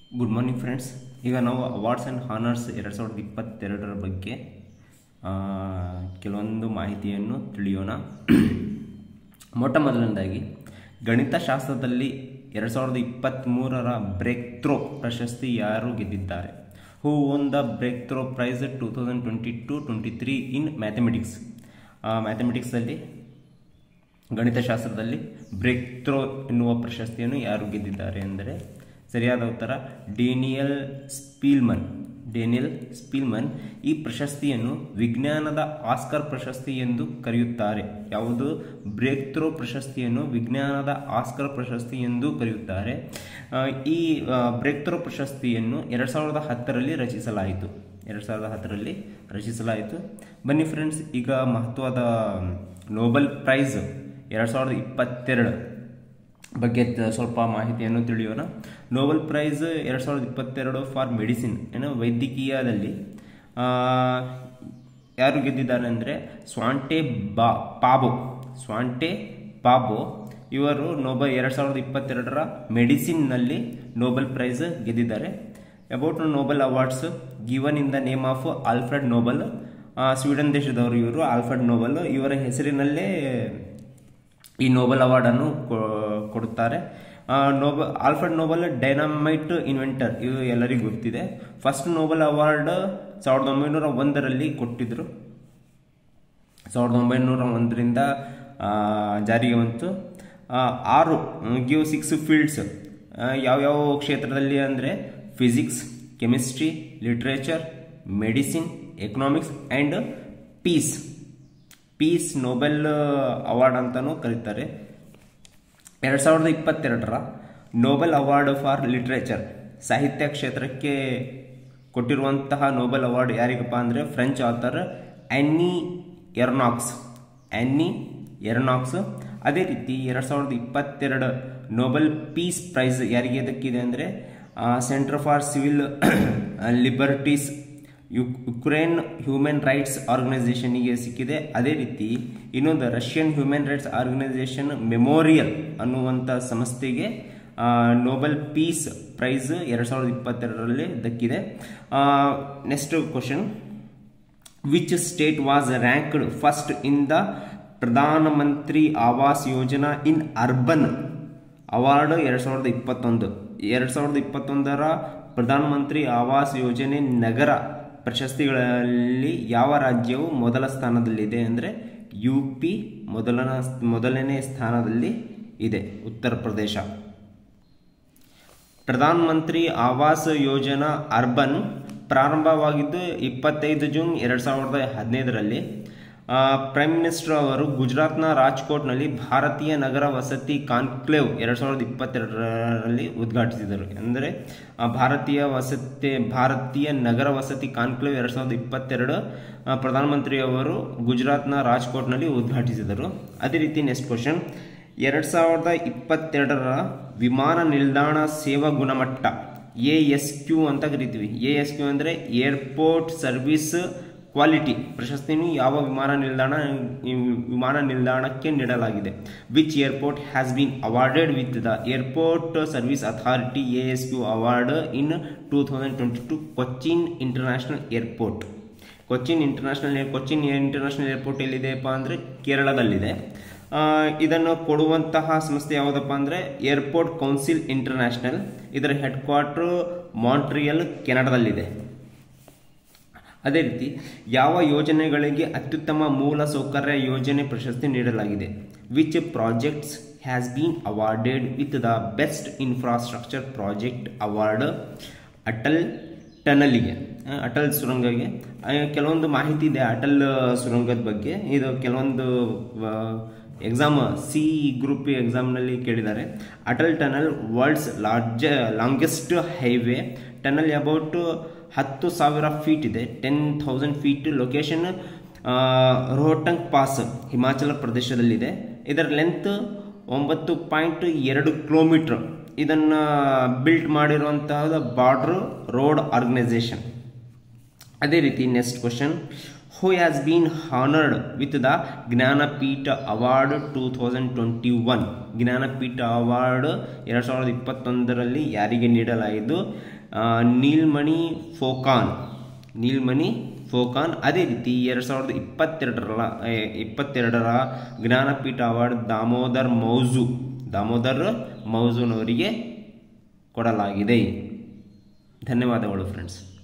good morning friends ಈಗ ನಾವು awards and honours ಎರಡು ಸಾವಿರದ ಇಪ್ಪತ್ತೆರಡರ ಬಗ್ಗೆ ಆ, ಕೆಲವೊಂದು ಮಾಹಿತಿಯನ್ನು ತಿಳಿಯೋಣ ಮೊಟ್ಟ ಮೊದಲನೇದಾಗಿ ಗಣಿತಶಾಸ್ತ್ರದಲ್ಲಿ ಎರಡು ಸಾವಿರದ ಇಪ್ಪತ್ತ್ಮೂರರ ಬ್ರೇಕ್ ಥ್ರೋ ಪ್ರಶಸ್ತಿ ಯಾರು ಗೆದ್ದಿದ್ದಾರೆ who won the breakthrough prize two thousand twenty two twenty three in mathematics ಮ್ಯಾಥಮೆಟಿಕ್ಸಲ್ಲಿ ಗಣಿತಶಾಸ್ತ್ರದಲ್ಲಿ ಬ್ರೇಕ್ ಥ್ರೋ ಎನ್ನುವ ಪ್ರಶಸ್ತಿಯನ್ನು ಯಾರು ಗೆದ್ದಿದ್ದಾರೆ ಅಂದರೆ ಸರಿಯಾದ ಉತ್ತರ ಡೇನಿಯಲ್ ಸ್ಪೀಲ್ಮನ್ ಡೇನಿಯಲ್ ಸ್ಪೀಲ್ಮನ್ ಈ ಪ್ರಶಸ್ತಿಯನ್ನು ವಿಜ್ಞಾನದ ಆಸ್ಕರ್ ಪ್ರಶಸ್ತಿ ಎಂದು ಕರೆಯುತ್ತಾರೆ ಯಾವುದು ಬ್ರೇಕ್ ಥ್ರೋ ಪ್ರಶಸ್ತಿಯನ್ನು ವಿಜ್ಞಾನದ ಆಸ್ಕರ್ ಪ್ರಶಸ್ತಿ ಎಂದು ಕರೆಯುತ್ತಾರೆ ಆ, ಈ ಬ್ರೇಕ್ ಥ್ರೋ ಪ್ರಶಸ್ತಿಯನ್ನು ಎರಡು ಸಾವಿರದ ಹತ್ತರಲ್ಲಿ ರಚಿಸಲಾಯಿತು ಎರಡು ಸಾವಿರದ ಹತ್ತರಲ್ಲಿ ರಚಿಸಲಾಯಿತು ಬನ್ನಿ ಫ್ರೆಂಡ್ಸ್ ಈಗ ಮಹತ್ವದ ನೋಬೆಲ್ ಪ್ರೈಸ್ ಎರಡು ಸಾವಿರದ ಇಪ್ಪತ್ತೆರಡು ಬಗ್ಗೆ ತ- ಸ್ವಲ್ಪ ಮಾಹಿತಿಯನ್ನು ತಿಳಿಯೋಣ ನೋಬೆಲ್ ಪ್ರೈಸ್ ಎರಡು ಸಾವಿರದ ಇಪ್ಪತ್ತೆರಡು ಫಾರ್ ಮೆಡಿಸಿನ್ ಏನು ವೈದ್ಯಕೀಯದಲ್ಲಿ ಆ, ಯಾರು ಗೆದ್ದಿದ್ದಾರೆ ಅಂದರೆ ಸ್ವಾಂಟೆ ಬಾ ಪಾಬೋ ಸ್ವಾಂಟೆ ಪಾಬೋ ಇವರು ನೋಬೆಲ್ ಎರಡು ಸಾವಿರದ ಇಪ್ಪತ್ತೆರಡರ ಮೆಡಿಸಿನ್ನಲ್ಲಿ ನೋಬೆಲ್ ಪ್ರೈಸ್ ಗೆದ್ದಿದ್ದಾರೆ about Nobel awards given in the name of Alfred Nobel ಆ, ಸ್ವೀಡನ್ ದೇಶದವರು ಇವರು ಆಲ್ಫ್ರೆಡ್ ನೋಬೆಲ್ ಇವರ ಹೆಸರಿನಲ್ಲೇ ಈ ನೋಬೆಲ್ ಅವಾರ್ಡನ್ನು ಕೊ- ಕೊಡುತ್ತಾರೆ ಆ, Nobel Alfred Nobel dynamite inventor ಇದು ಎಲ್ಲರಿಗೂ ಗೊತ್ತಿದೆ ಫಸ್ಟ್ ನೋಬೆಲ್ ಅವಾರ್ಡ್ ಸಾವಿರದ ಒಂಬೈನೂರ ಒಂದರಲ್ಲಿ ಕೊಟ್ಟಿದ್ರು ಸಾವಿರದ ಒಂಬೈನೂರ ಒಂದರಿಂದ ಆ, ಜಾರಿಗೆ ಬಂತು ಆ, ಆರು ಗಿವ್ ಸಿಕ್ಸ್ ಫೀಲ್ಡ್ಸ್ ಯಾವ್ಯಾವ ಕ್ಷೇತ್ರದಲ್ಲಿ ಅಂದರೆ physics chemistry literature medicine economics and peace peace Nobel award ಅಂತಲೂ ಕರೀತಾರೆ ಎರಡು ಸಾವಿರದ ಇಪ್ಪತ್ತೆರಡರ ನೋಬೆಲ್ ಅವಾರ್ಡ್ ಫಾರ್ ಲಿಟ್ರೇಚರ್ ಸಾಹಿತ್ಯ ಕ್ಷೇತ್ರಕ್ಕೆ ಕೊಟ್ಟಿರುವಂತಹ ನೋಬೆಲ್ ಅವಾರ್ಡ್ ಯಾರಿಗಪ್ಪ ಅಂದರೆ ಫ್ರೆಂಚ್ ಆಥರ್ ಆ್ಯನ್ನಿ ಎರ್ನಾಕ್ಸ್ ಆ್ಯನ್ನಿ ಎರ್ನಾಕ್ಸ್ ಅದೇ ರೀತಿ ಎರಡು ಸಾವಿರದ ಇಪ್ಪತ್ತೆರಡು ನೋಬೆಲ್ ಪೀಸ್ ಪ್ರೈಸ್ ಯಾರಿಗೆ ದಕ್ಕಿದೆ ಅಂದರೆ ಸೆಂಟರ್ ಫಾರ್ ಸಿವಿಲ್ ಲಿಬರ್ಟೀಸ್ ಯು- ಯುಕ್ರೇನ್ ಹ್ಯೂಮನ್ ರೈಟ್ಸ್ ಆರ್ಗನೈಸೇಷನ್ಗೆ ಸಿಕ್ಕಿದೆ ಅದೇ ರೀತಿ ಇನ್ನೊಂದು Russian human rights organisation memorial ಅನ್ನುವಂಥ ಸಂಸ್ಥೆಗೆ ಆ, ನೋಬೆಲ್ ಪೀಸ್ ಪ್ರೈಸ್ ಎರಡು ಸಾವಿರದ ಇಪ್ಪತ್ತೆರಡರಲ್ಲಿ ದಕ್ಕಿದೆ next question which state was ranked first in the Pradhan Mantri Awas ಯೋಜನಾ ಇನ್ ಅರ್ಬನ್ ಅವಾರ್ಡ್ ಎರಡು ಸಾವಿರದ ಇಪ್ಪತ್ತೊಂದು ಎರಡು ಸಾವಿರದ ಇಪ್ಪತ್ತೊಂದರ ಪ್ರಧಾನಮಂತ್ರಿ ಆವಾಸ್ ಯೋಜನೆ ನಗರ ಪ್ರಶಸ್ತಿಗಳಲ್ಲಿ ಯಾವ ರಾಜ್ಯವು ಮೊದಲ ಸ್ಥಾನದಲ್ಲಿದೆ ಅಂದರೆ ಯು ಪಿ ಮೊದಲನ ಮೊದಲನೇ ಸ್ಥಾನದಲ್ಲಿ ಇದೆ ಉತ್ತರ ಪ್ರದೇಶ ಪ್ರಧಾನ ಮಂತ್ರಿ ಆವಾಸ್ ಯೋಜನಾ ಅರ್ಬನ್ ಪ್ರಾರಂಭವಾಗಿದ್ದು ಇಪ್ಪತ್ತೈದು ಜೂನ್ ಎರಡು ಸಾವಿರದ ಹದಿನೈದರಲ್ಲಿ ಪ್ರೈಮ್ ಮಿನಿಸ್ಟರ್ ಅವರು ಗುಜರಾತ್ನ ರಾಜ್ಕೋಟ್ನಲ್ಲಿ ಭಾರತೀಯ ನಗರ ವಸತಿ ಕಾನ್ಕ್ಲೇವ್ ಎರಡು ಸಾವಿರದ ಇಪ್ಪತ್ತೆರಡರಲ್ಲಿ ಉದ್ಘಾಟಿಸಿದರು ಅಂದರೆ ಆ, ಭಾರತೀಯ ವಸತಿ ಭಾರತೀಯ ನಗರ ವಸತಿ ಕಾನ್ಕ್ಲೇವ್ ಎರಡು ಸಾವಿರದ ಇಪ್ಪತ್ತೆರಡು ಆ, ಪ್ರಧಾನಮಂತ್ರಿಯವರು ಗುಜರಾತ್ನ ರಾಜ್ಕೋಟ್ನಲ್ಲಿ ಉದ್ಘಾಟಿಸಿದರು ಅದೇ ರೀತಿ ನೆಕ್ಸ್ಟ್ ಕ್ವಶನ್ ಎರಡು ಸಾವಿರದ ಇಪ್ಪತ್ತೆರಡರ ವಿಮಾನ ನಿಲ್ದಾಣ ಸೇವಾ ಗುಣಮಟ್ಟ ಎ ಎಸ್ ಕ್ಯೂ ಅಂತ ಕರಿತೀವಿ ಎ ಎಸ್ ಕ್ಯೂ ಅಂದರೆ ಏರ್ಪೋರ್ಟ್ ಸರ್ವಿಸ್ ಕ್ವಾಲಿಟಿ ಪ್ರಶಸ್ತಿಯನ್ನು ಯಾವ ವಿಮಾನ ನಿಲ್ದಾಣ ಈ ವಿಮಾನ ನಿಲ್ದಾಣಕ್ಕೆ ನೀಡಲಾಗಿದೆ which airport has been awarded with the airport service authority A S Q award in two thousand twenty two Cochin international airport Cochin international air Cochin international airport ಎಲ್ಲಿದೆಯಪ್ಪ ಅಂದರೆ ಕೇರಳದಲ್ಲಿದೆ ಆ, ಇದನ್ನು ಕೊಡುವಂತಹ ಸಂಸ್ಥೆ ಯಾವುದಪ್ಪ ಅಂದರೆ ಏರ್ಪೋರ್ಟ್ ಕೌನ್ಸಿಲ್ ಇಂಟರ್ನ್ಯಾಷನಲ್ ಇದರ ಹೆಡ್ ಕ್ವಾರ್ಟರ್ ಮಾಂಟ್ರಿಯಲ್ ಕೆನಡಾದಲ್ಲಿದೆ ಅದೇ ರೀತಿ ಯಾವ ಯೋಜನೆಗಳಿಗೆ ಅತ್ಯುತ್ತಮ ಮೂಲ ಸೌಕರ್ಯ ಯೋಜನೆ ಪ್ರಶಸ್ತಿ ನೀಡಲಾಗಿದೆ which projects has been awarded with the best infrastructure project award Atal ಟನಲಿಗೆ ಆ, ಅಟಲ್ ಸುರಂಗಗೆ ಆ, ಕೆಲವೊಂದು ಮಾಹಿತಿ ಇದೆ ಅಟಲ್ ಸುರಂಗದ ಬಗ್ಗೆ ಇದು ಕೆಲವೊಂದು ಎಕ್ಸಾಮ್ ಸಿ ಗ್ರೂಪ್ ಎಕ್ಸಾಮ್ನಲ್ಲಿ ಕೇಳಿದ್ದಾರೆ Atal tunnel world's large longest highway tunnel about ಹತ್ತು ಸಾವಿರ ಫೀಟ್ ಇದೆ ten thousand feet location Rohtang pass Himachal ಪ್ರದೇಶದಲ್ಲಿದೆ ಇದರ ಲೆಂತ್ ಒಂಬತ್ತು ಪಾಯಿಂಟ್ ಎರಡು ಕಿಲೋಮೀಟರ್ ಇದನ್ನು ಬಿಲ್ಟ್ ಮಾಡಿರುವಂತಹ ಬಾರ್ಡರ್ ರೋಡ್ ಆರ್ಗನೈಸೇಷನ್ ಅದೇ ರೀತಿ next question who has been honoured with the Jnanpith award two thousand twenty one Jnanpith award ಎರಡು ಸಾವಿರದ ಇಪ್ಪತ್ತೊಂದರಲ್ಲಿ ಯಾರಿಗೆ ನೀಡಲಾಯಿತು ಆ, ನೀಲ್ಮಣಿ ಫೋಕಾನ್ ನೀಲ್ಮಣಿ ಫೋಕಾನ್ ಅದೇ ರೀತಿ ಎರಡು ಸಾವಿರದ ಇಪ್ಪತ್ತೆರಡರ ಇಪ್ಪತ್ತೆರಡರ ಜ್ಞಾನಪೀಠ ಅವಾರ್ಡ್ ದಾಮೋದರ್ ಮೌಜು ದಾಮೋದರ್ ಮೌಜುನವರಿಗೆ ಕೊಡಲಾಗಿದೆ ಧನ್ಯವಾದಗಳು ಫ್ರೆಂಡ್ಸ್